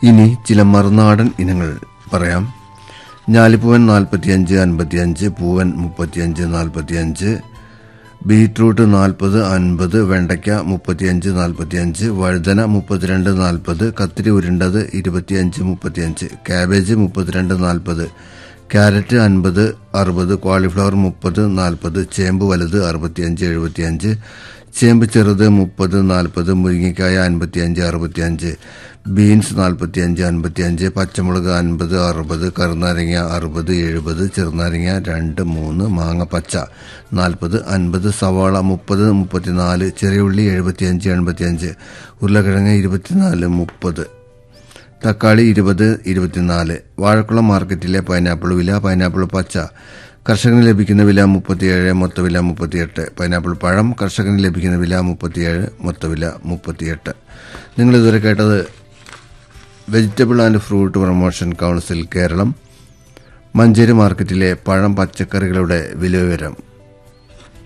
ഇനി ചില മറുനാടൻ ഇനങ്ങൾ പറയാം ഞാലിപ്പൂവൻ നാൽപ്പത്തിയഞ്ച് അൻപത്തിയഞ്ച് പൂവൻ മുപ്പത്തിയഞ്ച് നാൽപ്പത്തിയഞ്ച് ബീട്രൂട്ട് നാൽപ്പത് അൻപത് വെണ്ടയ്ക്ക മുപ്പത്തിയഞ്ച് നാൽപ്പത്തിയഞ്ച് വഴുതന മുപ്പത്തിരണ്ട് നാൽപ്പത് കത്തിരി ഉരുണ്ടത് ഇരുപത്തിയഞ്ച് മുപ്പത്തിയഞ്ച് ക്യാബേജ് മുപ്പത്തിരണ്ട് നാൽപ്പത് ക്യാരറ്റ് അൻപത് അറുപത് കോളിഫ്ലവർ മുപ്പത് നാൽപ്പത് ചേമ്പ് വലുത് അറുപത്തിയഞ്ച് എഴുപത്തിയഞ്ച് ചേമ്പ് ചെറുത് മുപ്പത് നാൽപ്പത് മുരിങ്ങക്കായ അൻപത്തിയഞ്ച് അറുപത്തിയഞ്ച് ബീൻസ് നാൽപ്പത്തിയഞ്ച് അൻപത്തിയഞ്ച് പച്ചമുളക് അൻപത് അറുപത് കറുനാരങ്ങ അറുപത് എഴുപത് ചെറുനാരങ്ങ രണ്ട് മൂന്ന് മാങ്ങ പച്ച നാൽപ്പത് അൻപത് സവാള മുപ്പത് മുപ്പത്തിനാല് ചെറിയുള്ളി എഴുപത്തിയഞ്ച് എൺപത്തിയഞ്ച് ഉരുളക്കിഴങ്ങ് ഇരുപത്തിനാല് മുപ്പത് തക്കാളി ഇരുപത് ഇരുപത്തിനാല് വാഴക്കുളം മാർക്കറ്റിലെ പൈനാപ്പിൾ വില പൈനാപ്പിൾ പച്ച കർഷകന് ലഭിക്കുന്ന വില മുപ്പത്തിയേഴ് മൊത്തവില മുപ്പത്തിയെട്ട് പൈനാപ്പിൾ പഴം കർഷകന് ലഭിക്കുന്ന വില മുപ്പത്തിയേഴ് മൊത്തവില മുപ്പത്തിയെട്ട് നിങ്ങൾ ഇതുവരെ കേട്ടത് vegetable and fruit promotion council Keralam Manjeri മാർക്കറ്റിലെ പഴം പച്ചക്കറികളുടെ വില വിവരം